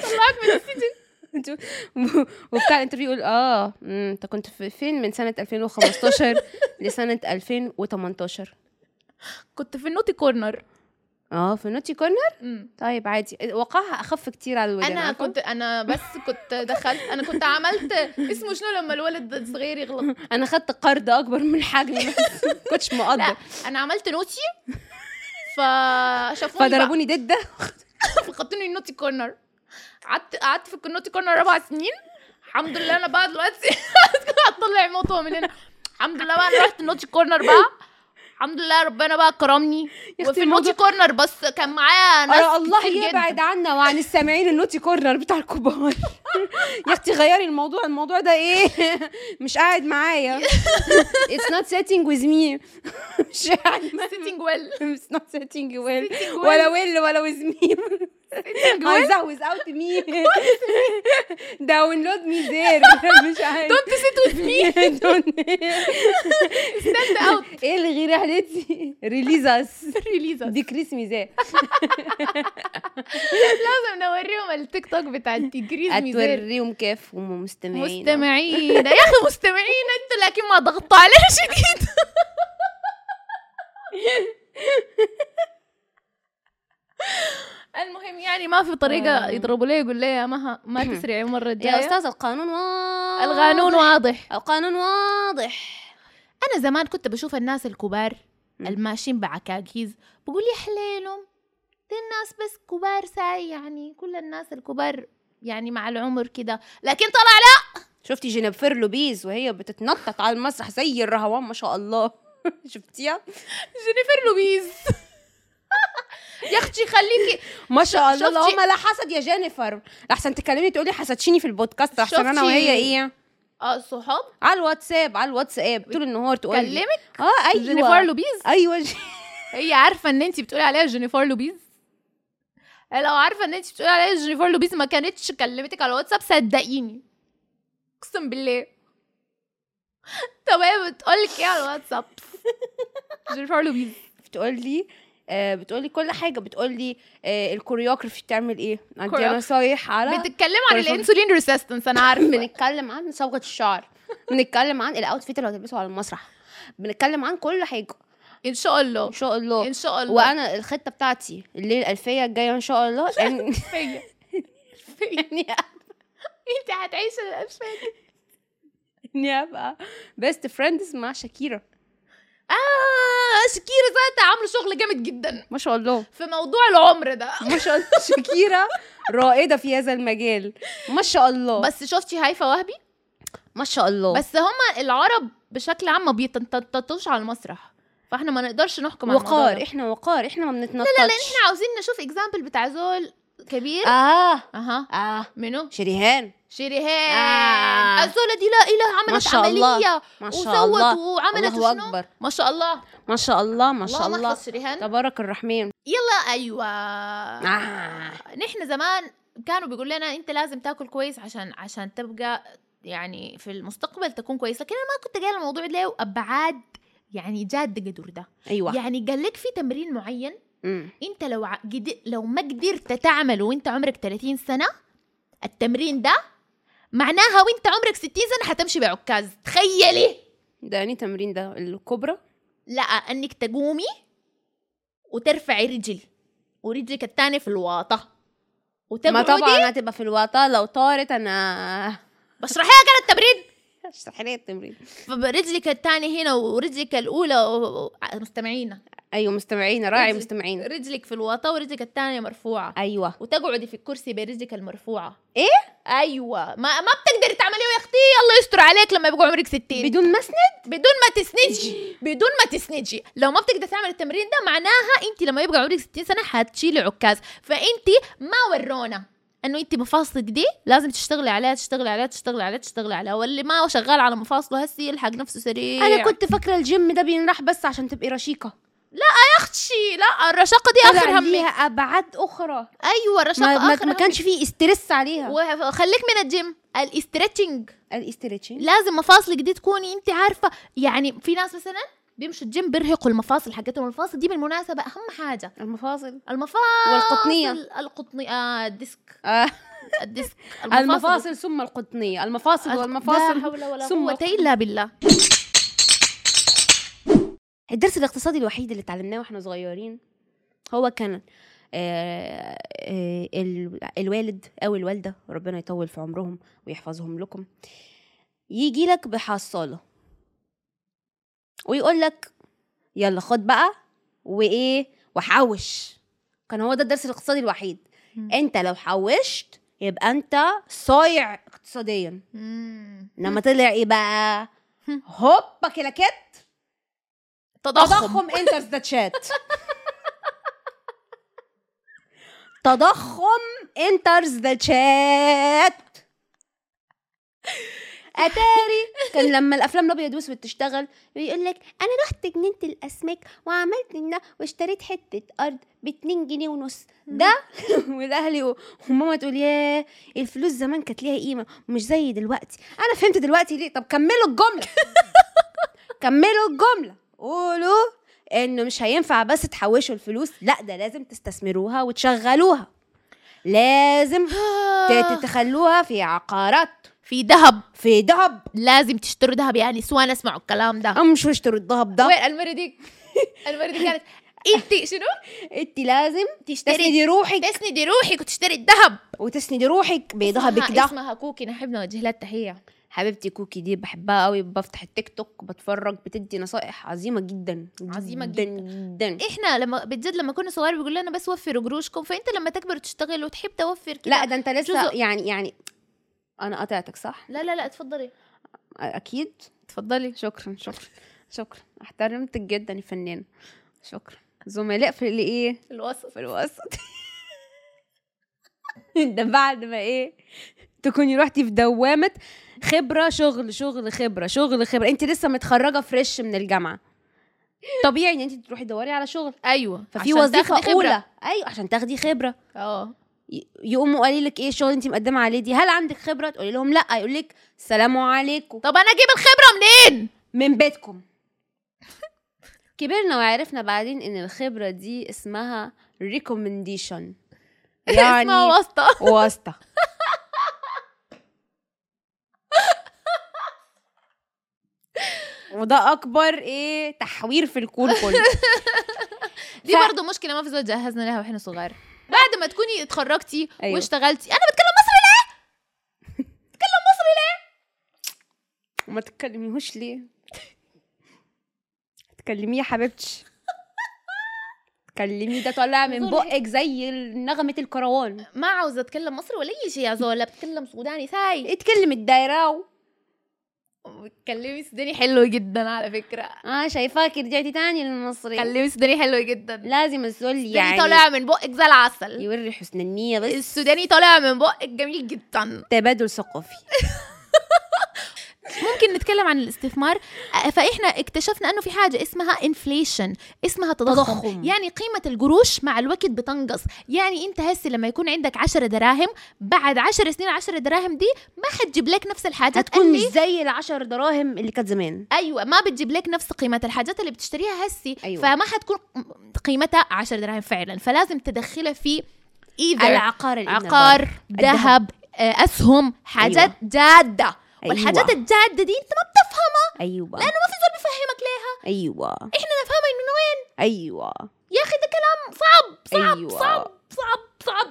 طلعك من السجن وبتاع الانترفيو يقول اه مم، انت كنت في فين من سنه 2015 لسنه 2018 كنت في النوتي كورنر اه في نوتي كورنر مم. طيب عادي وقعها اخف كتير على الودان انا عارفة؟ كنت انا بس كنت دخلت انا كنت عملت اسمه شنو لما الولد الصغير يغلط انا خدت قرض اكبر من حجمي بس كنتش لا مقدر انا عملت نوتي فشافوني بقى فضربوني دده فخدوني النوتي كورنر قعدت قعدت في النوتي كورنر اربع سنين الحمد لله انا بقى دلوقتي هتطلع موطه من هنا الحمد لله بقى انا رحت النوتي كورنر بقى الحمد لله ربنا بقى كرمني أختي وفي النوتي كورنر بس كان معايا ناس أرى الله كتير جداً. يبعد عنا وعن السامعين النوتي كورنر بتاع الكبار يا اختي غيري الموضوع الموضوع ده ايه مش قاعد معايا it's not setting with me مش قاعد معايا sitting well it's not setting well Sitting well. ولا will ولا with me sitting well عايزة without me download me there مش عارف don't sit with me Don't- stand out الغي رحلتي ريليز اس ريليز دي كريس ميزان لازم نوريهم التيك توك بتاع التجريز ميزان هتوريهم كيف هم مستمعين مستمعين يا اخي مستمعين انتوا لكن ما ضغطوا علينا شديد المهم يعني ما في طريقه آه. يضربوا لي يقول لي يا مها ما تسرعي المره يا الجايه استاذ القانون واضح القانون واضح القانون واضح انا زمان كنت بشوف الناس الكبار مم. الماشيين بعكاكيز بقول يا حليلهم دي الناس بس كبار ساي يعني كل الناس الكبار يعني مع العمر كده لكن طلع لا شفتي جينيفر لوبيز وهي بتتنطط على المسرح زي الرهوان ما شاء الله شفتيها جينيفر لويز يا اختي خليكي ما شاء الله شفتي- اللهم لا حسد يا جينيفر احسن تكلمني تقولي حسدشيني في البودكاست احسن انا شفتي- وهي ايه اه صحاب على الواتساب على الواتساب طول النهار تقولي كلمك اه ايوه جينيفر لوبيز ايوه ج- هي عارفه ان انت بتقولي عليها جينيفر لوبيز لو عارفه ان انت بتقولي عليها جينيفر لوبيز ما كانتش كلمتك على الواتساب صدقيني اقسم بالله طب هي بتقولك ايه على الواتساب جينيفر لوبيز بتقولي آه بتقولي كل حاجه بتقولي آه الكوريوغرافي بتعمل ايه عندي كوريوغرافي. نصايح على بتتكلموا عن كوريوغرافي. الانسولين ريسيستنس انا عارفه بنتكلم عن صبغه الشعر بنتكلم عن الاوتفيت اللي هتلبسه على المسرح بنتكلم عن كل حاجه ان شاء الله ان شاء الله ان شاء الله وانا الخطه بتاعتي الليله الالفيه الجايه ان شاء الله ان فيا فيا اني انت هتعيشي الالفين اني ابقى بيست فريندز مع شاكيرا اه شكيرة ذاتها عامله شغل جامد جدا ما شاء الله في موضوع العمر ده ما شاء الله شاكيرا رائده في هذا المجال ما شاء الله بس شفتي هيفا وهبي ما شاء الله بس هما العرب بشكل عام ما بيتنططوش على المسرح فاحنا ما نقدرش نحكم على الموضوع وقار ده. احنا وقار احنا ما بنتنططش لا لا لان احنا عاوزين نشوف اكزامبل بتاع زول كبير اه اها اه منو شريهان شريهان آه. الزولة دي لا اله ما عملت شاء الله. عملية ما شاء وسوت الله وعملت الله شنو اكبر ما شاء الله ما شاء الله ما شاء اللهم الله احفظ شريهان تبارك الرحمن يلا ايوه آه. نحن زمان كانوا بيقول لنا انت لازم تاكل كويس عشان عشان تبقى يعني في المستقبل تكون كويس لكن انا ما كنت قايله الموضوع له ابعاد يعني جاد قدر ده ايوه يعني قال لك في تمرين معين مم. انت لو ع- قد... لو ما قدرت تعمله وانت عمرك 30 سنه التمرين ده معناها وانت عمرك 60 سنه حتمشي بعكاز تخيلي ده اني تمرين ده الكبرى لا انك تقومي وترفعي رجل ورجلك الثانيه في الواطه ما وتقعدي طبعا هتبقى في الوطا لو طارت انا بشرحيها كده التمرين اشرحي لي التمرين رجلك الثانيه هنا ورجلك الاولى و- و- مستمعين ايوه مستمعين راعي رجل- مستمعين رجلك في الواطه ورجلك الثانيه مرفوعه ايوه وتقعدي في الكرسي برجلك المرفوعه ايه ايوه ما ما بتقدري تعمليه يا اختي الله يستر عليك لما يبقى عمرك 60 بدون مسند بدون ما تسندي بدون ما تسندي لو ما بتقدر تعمل التمرين ده معناها انت لما يبقى عمرك 60 سنه حتشيلي عكاز فانت ما ورونا انه انت مفاصلك دي لازم تشتغلي عليها تشتغلي عليها تشتغلي عليها تشتغلي عليها واللي ما شغال على مفاصله هسي يلحق نفسه سريع انا كنت فاكره الجيم ده بينراح بس عشان تبقي رشيقه يا اختي لا الرشاقه دي طلع اخر همي ليها ابعاد اخرى ايوه الرشاقه ما, ما, اخر ما همي. كانش فيه استرس عليها وخليك من الجيم الاسترتشنج الاسترتشنج لازم مفاصلك دي تكوني انت عارفه يعني في ناس مثلا بيمشوا الجيم بيرهقوا المفاصل حقتهم المفاصل دي بالمناسبه اهم حاجه المفاصل المفاصل والقطنية. القطنية آه الديسك آه. الديسك المفاصل ثم القطنية المفاصل لا والمفاصل حول ولا ثم قوة إلا بالله الدرس الاقتصادي الوحيد اللي اتعلمناه واحنا صغيرين هو كان آه، آه، ال- الوالد او الوالده ربنا يطول في عمرهم ويحفظهم لكم يجي لك بحصاله ويقول لك يلا خد بقى وايه وحوش كان هو ده الدرس الاقتصادي الوحيد مم. انت لو حوشت يبقى انت صايع اقتصاديا مم. انما طلع ايه بقى هم. هوبا كلاكيت تضخم تضخم انترز ذا شات تضخم انترز ذا شات اتاري كان لما الافلام الابيض واسود تشتغل يقول لك انا رحت جنينه الاسماك وعملت إن واشتريت حته ارض ب 2 جنيه ونص ده والاهلي و- وماما تقول ياه الفلوس زمان كانت ليها قيمه مش زي دلوقتي انا فهمت دلوقتي ليه طب كملوا الجمله كملوا الجمله قولوا انه مش هينفع بس تحوشوا الفلوس لا ده لازم تستثمروها وتشغلوها لازم ت- تخلوها في عقارات في ذهب في ذهب لازم تشتروا ذهب يعني سواء اسمعوا الكلام ده أو مش اشتروا الذهب ده وين المرة دي المرة دي كانت انت شنو انت لازم تشتري تسندي روحك تسندي روحك وتشتري الذهب وتسندي روحك بذهبك اسمها- ده اسمها كوكي نحب نوجه لها التحية حبيبتي كوكي دي بحبها قوي بفتح التيك توك بتفرج بتدي نصائح عظيمه جدا عظيمة جدا جدا احنا لما بجد لما كنا صغار بيقول لنا بس وفروا قروشكم فانت لما تكبر وتشتغل وتحب توفر كده لا ده انت لسه جزء. يعني يعني انا قطعتك صح لا لا لا اتفضلي اكيد اتفضلي شكرا شكرا شكرا احترمتك جدا يا فنانه شكرا زملاء في الايه الوسط في الوسط ده بعد ما ايه تكوني رحتي في دوامه خبره شغل شغل خبره شغل خبره انت لسه متخرجه فريش من الجامعه طبيعي ان انت تروحي تدوري على شغل ايوه ففي عشان وظيفه تاخدي خبرة. اولى ايوه عشان تاخدي خبره اه ي- يقوموا قالي لك ايه الشغل انت مقدمه عليه دي هل عندك خبره تقولي لهم لا يقول لك السلام عليكم طب انا اجيب الخبره منين من بيتكم كبرنا وعرفنا بعدين ان الخبره دي اسمها ريكومنديشن اسمها يعني واسطه واسطه وده اكبر ايه تحوير في الكون كله دي ف- برضه مشكله ما في زول جهزنا لها واحنا صغار بعد ما تكوني اتخرجتي أيوة. واشتغلتي انا بتكلم مصري وما تتكلميهوش ليه تكلميه يا حبيبتي تكلميه ده طالع من بقول بقك زي نغمة الكروان ما عاوزه اتكلم مصري ولا اي شيء يا زولا بتكلم سوداني ساي اتكلم الدايرة بتكلمي سوداني حلو جدا على فكره اه شايفاكي رجعتي تاني للمصري تكلمي سوداني حلو جدا لازم الزول السوداني يعني طالع من بقك زي العسل يوري حسن النية بس السوداني طالع من بقك جميل جدا تبادل ثقافي ممكن نتكلم عن الاستثمار آه، فاحنا اكتشفنا انه في حاجه اسمها انفليشن اسمها تضخم, تضخم. يعني قيمه القروش مع الوقت بتنقص يعني انت هسه لما يكون عندك 10 دراهم بعد 10 سنين 10 دراهم دي ما حتجيب لك نفس الحاجات هتكون مش اللي زي العشر دراهم اللي كانت زمان ايوه ما بتجيب لك نفس قيمه الحاجات اللي بتشتريها هسي أيوة. فما حتكون قيمتها 10 دراهم فعلا فلازم تدخلها في either العقار الابن عقار البر. ذهب آه، اسهم حاجات أيوة. جاده أيوة. والحاجات الجاده دي انت ما بتفهمها ايوه لانه ما في زول بيفهمك ليها ايوه احنا نفهمها من وين ايوه يا اخي ده كلام صعب صعب أيوة. صعب صعب صعب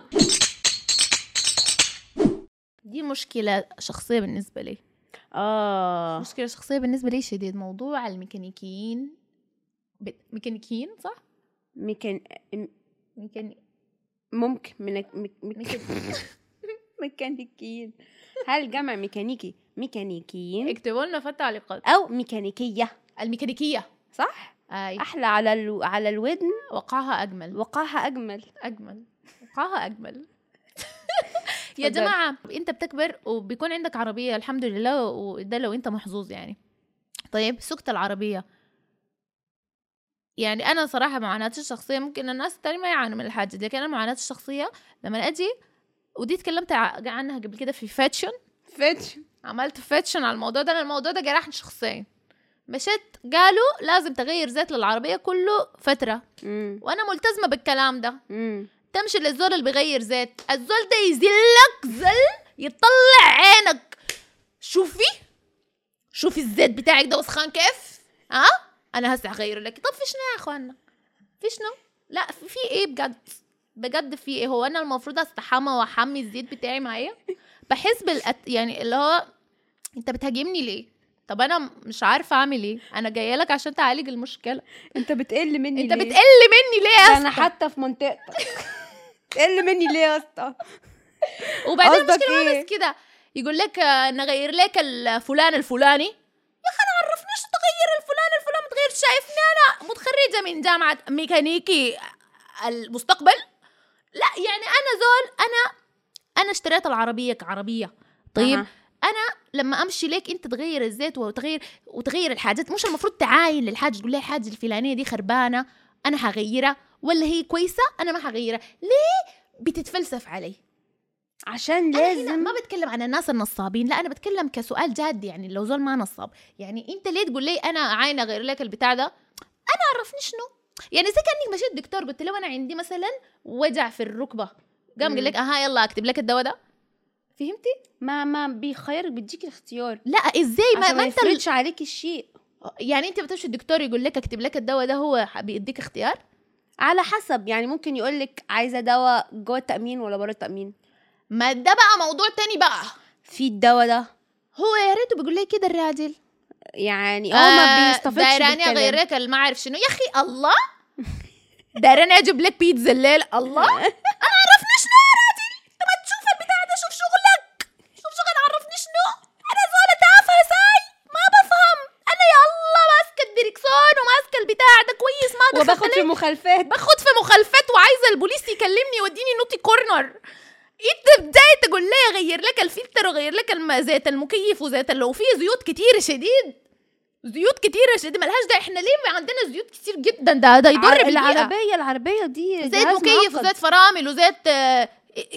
دي مشكلة شخصية بالنسبة لي اه مشكلة شخصية بالنسبة لي شديد موضوع الميكانيكيين ب... ميكانيكيين صح؟ ميكان ميكاني... ممكن من ميك... ميك... ميكاني... ميكانيكيين هل جمع ميكانيكي ميكانيكيين اكتبوا لنا في التعليقات او ميكانيكيه الميكانيكية صح اي احلى على ال... على الودن وقعها اجمل وقعها اجمل اجمل وقعها اجمل يا اتفضل. جماعه انت بتكبر وبيكون عندك عربيه الحمد لله وده لو انت محظوظ يعني طيب سكت العربيه يعني انا صراحه معاناتي الشخصيه ممكن الناس التانية ما يعانوا من الحاجه دي لكن انا معاناتي الشخصيه لما اجي ودي تكلمت ع- عنها قبل كده في فاتشن فتش عملت فاتشن على الموضوع ده انا الموضوع ده جرحني شخصيا مشيت قالوا لازم تغير زيت للعربيه كله فتره مم. وانا ملتزمه بالكلام ده مم. تمشي للزول اللي بيغير زيت الزول ده يزلك زل يطلع عينك شوفي شوفي الزيت بتاعك ده وسخان كيف ها انا هسه هغيره لك طب في شنو يا اخوانا في شنو لا في في ايه بجد بجد في ايه هو انا المفروض استحمى واحمي الزيت بتاعي معايا بحس بالأت... يعني اللي هو انت بتهاجمني ليه طب انا مش عارفه اعمل ايه انا جايه لك عشان تعالج المشكله انت بتقل مني انت ليه؟ بتقل مني ليه يا ده اسطى انا حتى في منطقتك تقل مني ليه يا اسطى وبعدين قصدك المشكله ما إيه؟ بس كده يقول لك آه، نغير لك الفلان الفلاني يا اخي انا عرفنيش تغير الفلان الفلاني تغير شايفني انا متخرجه من جامعه ميكانيكي المستقبل لا يعني انا زول انا انا اشتريت العربيه كعربيه طيب أها. انا لما امشي ليك انت تغير الزيت وتغير وتغير الحاجات مش المفروض تعاين للحاجه تقول لي الحاجه الفلانيه دي خربانه انا حغيرها ولا هي كويسه انا ما حغيرها ليه بتتفلسف علي عشان أنا هنا لازم ما بتكلم عن الناس النصابين لا انا بتكلم كسؤال جاد يعني لو زول ما نصاب يعني انت ليه تقول لي انا عاينه غير لك البتاع ده انا عرفني شنو يعني زي كانك مشيت دكتور قلت له انا عندي مثلا وجع في الركبه قام مم. قال لك اها يلا اكتب لك الدواء ده فهمتي ما ما بيخيرك بيديك الاختيار لا ازاي ما, عشان ما ما انت ال- يفرضش عليك الشيء يعني انت بتمشي الدكتور يقول لك اكتب لك الدواء ده هو بيديك اختيار على حسب يعني ممكن يقول لك عايزه دواء جوه التامين ولا بره التامين ما ده بقى موضوع تاني بقى في الدواء ده هو يا ريته بيقول لي كده الراجل يعني هو ما بيستفدش دايراني بالكلام. اغير لك اللي ما اعرف شنو يا اخي الله دايراني اجيب لك بيتزا الليل الله انا عرفني شنو يا راجل انت ما تشوف البتاع ده شوف شغلك شوف شغل عرفني شنو انا زولة تافهة ساي ما بفهم انا يا الله ماسكة الدركسون وماسكة البتاع ده كويس ما دخلت وباخد في عليه. مخالفات باخد في مخالفات وعايزه البوليس يكلمني يوديني نوتي كورنر انت بداية تقول لي اغير لك الفلتر واغير لك الم- زيت المكيف وزيت لو في زيوت كتير شديد زيوت كتيرة شديد ملهاش ده احنا ليه ما عندنا زيوت كتير جدا ده ده يضر ع- بالبيئة العربيه العربيه دي زيت جهاز مكيف معقد. وزيت فرامل وزيت آه،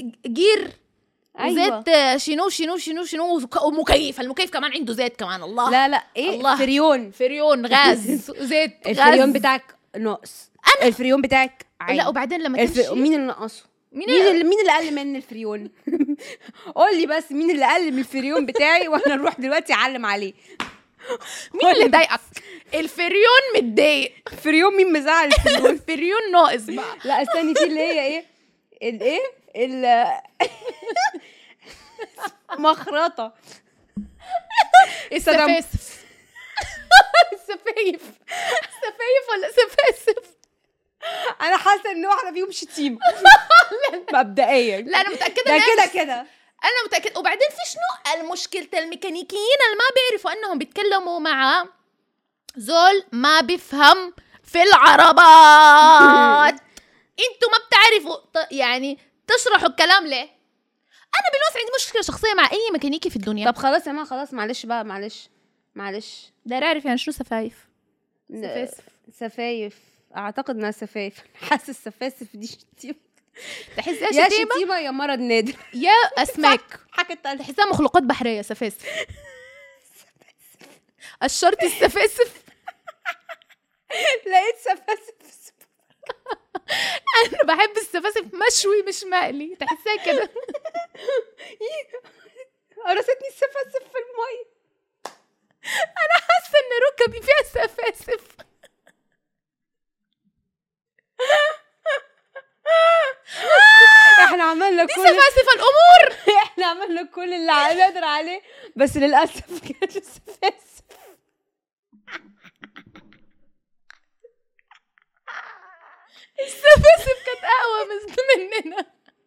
جير أيوة. وزيت آه، شنو شنو شنو شنو وك- ومكيف المكيف كمان عنده زيت كمان الله لا لا ايه الله. فريون فريون غاز زيت الفريون غاز بتاعك ناقص الفريون بتاعك عادي لا وبعدين لما الف... تمشي مين اللي نقصه مين مين اللي- اللي مين اللي اقل من الفريون قول لي بس مين اللي اقل من الفريون بتاعي وانا نروح دلوقتي اعلم عليه مين اللي ضايقك الفريون متضايق فريون مين مزعل الفريون الفريون ناقص بقى لا استني في اللي هي ايه الايه ال مخرطه السفاسف السفايف سفايف ولا سفاسف انا حاسه ان واحده فيهم شتيمه مبدئيا لا انا متاكده ده إن كده هي- كده انا متاكده وبعدين في شنو المشكله الميكانيكيين اللي ما بيعرفوا انهم بيتكلموا مع زول ما بيفهم في العربات انتوا ما بتعرفوا ط- يعني تشرحوا الكلام ليه انا بالنص عندي مشكله شخصيه مع اي ميكانيكي في الدنيا طب خلاص يا ما خلاص معلش بقى معلش معلش داير اعرف يعني شنو سفايف ن- سفاسف. سفايف اعتقد انها سفايف حاسس السفاسف دي شتيمه تحسها يا شتيمه شتيمه يا مرض نادر يا اسماك حاجه تانية تحسها مخلوقات بحريه سفاسف الشرط السفاسف لقيت سفاسف انا بحب السفاسف مشوي مش مقلي تحسها كده قرصتني السفاسف في الميه انا حاسه ان ركبي فيها سفاسف احنا عملنا دي كل سفاسف الامور احنا عملنا كل اللي نقدر عليه بس للاسف كانت السفاسف السفاسف كانت اقوى من مننا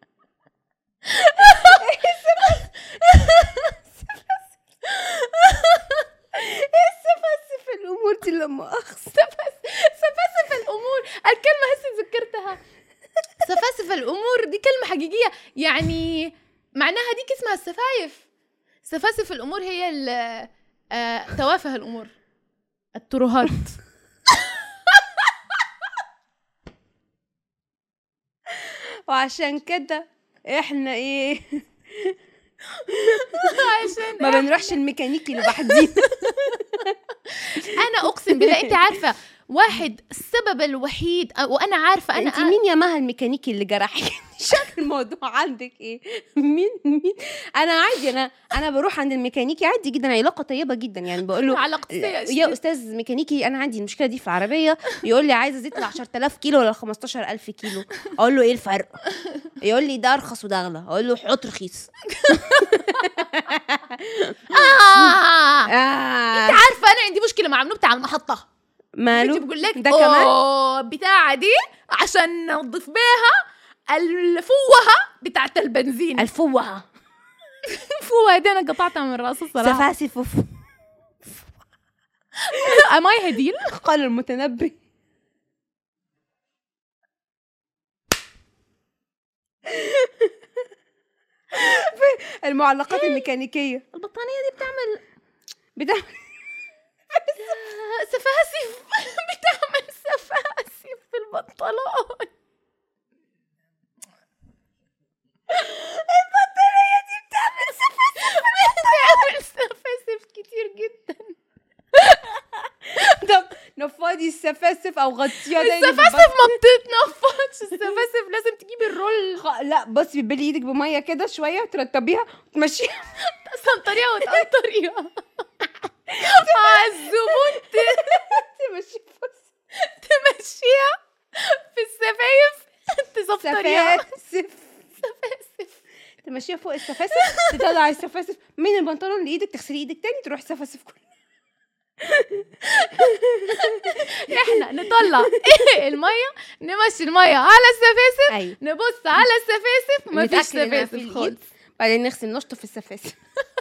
السفاسف الامور دي لما اخذ سفاسف سفاسف الامور الكلمه هسه تذكرتها سفاسف الامور دي كلمه حقيقيه يعني معناها ديك اسمها السفايف سفاسف الامور هي ال- آه، توافه الامور الترهات وعشان كده احنا ايه عشان ما بنروحش الميكانيكي لوحدينا انا بالله انت عارفه واحد السبب الوحيد وانا عارفه انا انت مين يا مها الميكانيكي اللي جرحك شكل الموضوع عندك ايه مين مين انا عادي انا انا بروح عند الميكانيكي عادي جدا علاقه طيبه جدا يعني بقول له علاقتي يا استاذ ميكانيكي انا عندي المشكله دي في العربيه يقول لي عايزه زيت ل 10000 كيلو ولا 15000 كيلو اقول له ايه الفرق يقول لي ده ارخص وده اغلى اقول له حط رخيص آه. آه. انت عارفه انا عندي مشكله مع منو بتاع المحطه ماله بيجي بقول لك ده كمان أوه، بتاعه دي عشان نضيف بيها الفوهه بتاعت البنزين الفوهه الفوهه دي انا قطعتها من راسي الصراحه سفاسف وف- ام اي هديل قال المتنبي المعلقات الميكانيكيه البطانيه دي بتعمل بتاع سفاسف بتعمل سفاسف في البنطلون البطانية دي بتعمل سفاسف بتعمل سفاسف كتير جدا طب نفضي السفاسف او غطيها تاني السفاسف ما بتتنفضش السفاسف لازم تجيبي الرول خ- لا بصي بتبلي ايدك بميه كده شويه وترطبيها وتمشيها تسنطريها وتقنطريها مع الزبون تمشيها تمشيها في السفايف تزفطريها سفاسف سفاسف تمشيها فوق السفاسف تطلع السفاسف من البنطلون لايدك تغسلي ايدك تاني تروح سفاسف كلها احنا نطلع الميه نمشي الميه على السفاسف ايوه نبص على السفاسف ما فيش نتأكد إنها في سفاسف الإيد. خالص بعدين نغسل نشطف السفاسف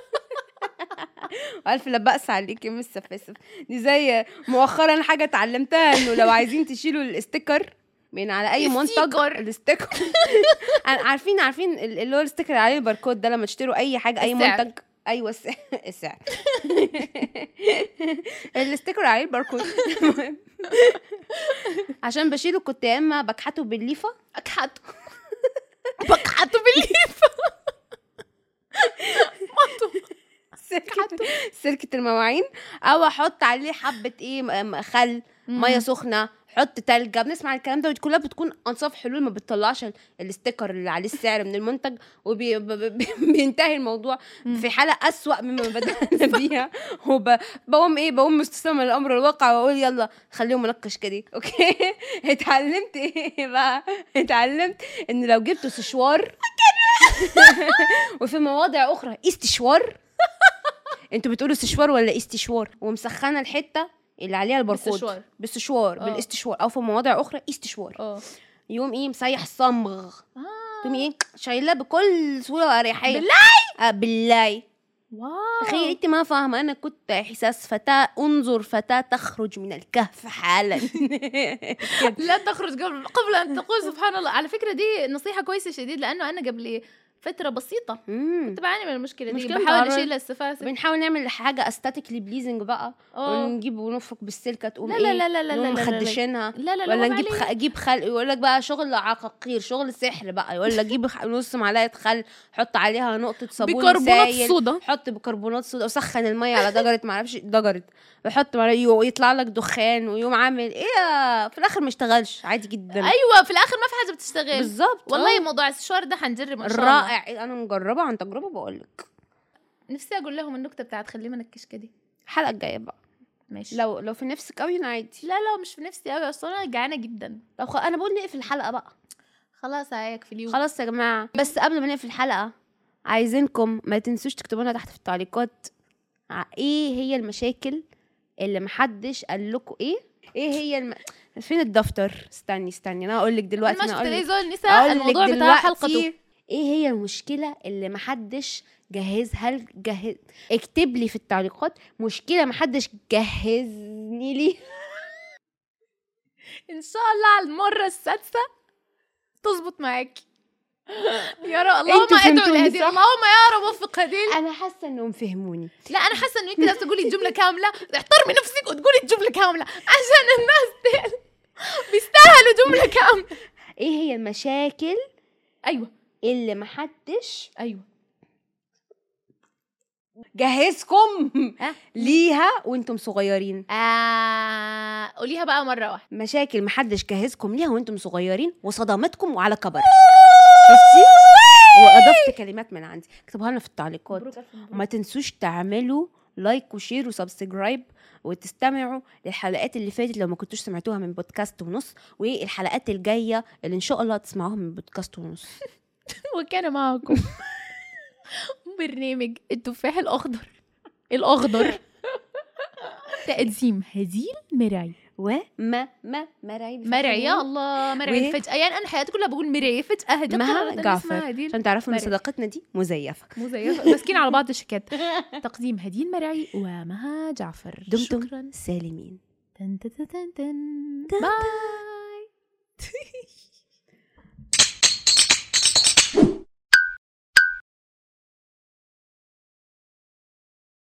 ألف لا بأس عليكي من السفاسف دي زي مؤخرا حاجة اتعلمتها إنه لو عايزين تشيلوا الاستيكر من على أي منتج الستيكر. الاستيكر أنا- عارفين عارفين ال- اللي هو الاستيكر اللي عليه الباركود ده لما تشتروا أي حاجة أي السعر. منتج أيوة الس- السعر الاستيكر اللي عليه الباركود المهم. عشان بشيله كنت يا اما بكحته بالليفه اكحته بكحته بالليف سلكة سلكة المواعين او احط عليه حبة ايه م- م- خل مية سخنة حط تلج بنسمع الكلام ده ودي كلها بتكون انصاف حلول ما بتطلعش ال- الاستيكر اللي عليه السعر من المنتج وبينتهي الموضوع في حالة أسوأ مما بدأنا بيها وبقوم ايه بقوم مستسلمة للأمر الواقع واقول يلا خليهم منقش كده اوكي اتعلمت ايه بقى اتعلمت ان لو جبتوا سشوار وفي مواضع اخرى استشوار انتوا بتقولوا استشوار ولا استشوار ومسخنه الحته اللي عليها الباركود باستشوار. باستشوار اه. بالاستشوار او في مواضع اخرى استشوار اه يوم ايه مسيح صمغ آه. تقوم ايه شايلاه بكل سهوله واريحيه بالله؟ آه بالله واو تخيل انت ما فاهمه انا كنت احساس فتاه انظر فتاه تخرج من الكهف حالا لا تخرج قبل قبل ان تقول سبحان الله على فكره دي نصيحه كويسه شديد لانه انا قبل فتره بسيطه مم. كنت بعاني من المشكله دي مشكلة بحاول تعرض- اشيل السفاسف بنحاول نعمل حاجه استاتيكلي بليزنج بقى اه ونجيب ونفرك بالسلكه تقوم لا ايه لا لا لا لا نقوم لا لا لا. مخدشينها لا لا لا ولا عيب نجيب خ... عليك. اجيب خل يقول لك بقى شغل عقاقير شغل سحر بقى ولا اجيب خ- نص معلقه خل حط عليها نقطه صابون بيكربونات سايل صودا حط بيكربونات صودا وسخن الميه على درجه ما اعرفش درجه بحط معلقة- ويطلع لك دخان ويقوم عامل ايه يا- في الاخر ما اشتغلش عادي جدا ايوه في الاخر ما في حاجه بتشتغل بالظبط والله آه. موضوع السشوار ده حنجرب ان شاء الله رائع إيه، انا مجربه عن تجربه بقول لك نفسي اقول لهم النكته بتاعت خليه من الكشكه دي الحلقه الجايه بقى ماشي لو لو في نفسك قوي انا عادي لا لا مش في نفسي قوي اصلا انا جعانه جدا لو خ... انا بقول نقفل الحلقه بقى خلاص هيك في اليوم خلاص يا جماعه بس قبل ما نقفل الحلقه عايزينكم ما تنسوش تكتبوا لنا تحت في التعليقات ع- ايه هي المشاكل اللي محدش قال لكم ايه ايه هي الم... فين الدفتر استني استني انا هقول لك دلوقتي ما انا شفت هقول ليه لك زول النساء أقول لك الموضوع بتاع دلوقتي حلقته ايه هي المشكله اللي محدش جهزها جهز اكتب لي في التعليقات مشكله محدش جهزني لي ان شاء الله على المره السادسه تظبط معاكي يا رب اللهم انتوا ادعو فهمتوني لهدي صح؟ اللهم يا رب وفق هديل انا حاسه انهم فهموني لا انا حاسه انه انت لازم تقولي الجمله كامله احترمي نفسك وتقولي الجمله كامله عشان الناس دي بيستاهلوا جمله كامله ايه هي المشاكل ايوه اللي محدش ايوه جهزكم ها؟ ليها وانتم صغيرين آه قوليها بقى مره واحده مشاكل محدش جهزكم ليها وانتم صغيرين وصدمتكم وعلى كبر شفتي واضفت كلمات من عندي اكتبوها لنا في التعليقات وما تنسوش تعملوا لايك وشير وسبسكرايب وتستمعوا للحلقات اللي فاتت لو ما كنتوش سمعتوها من بودكاست ونص والحلقات الجايه اللي ان شاء الله هتسمعوها من بودكاست ونص وكان معكم برنامج التفاح الاخضر الاخضر تقديم هزيل مرعي وما ما مرعي مرعي يا الله مرعي و- فجأة يعني أنا حياتي كلها بقول مرعي فجأة هدى مها قررت إن جعفر اسمها هديل عشان تعرفوا ان مرعي. صداقتنا دي مزيفه مزيفة ماسكين على بعض الشكات تقديم هديل مرعي ومها جعفر دمتم شكرا سالمين تن تن تن تن تن باي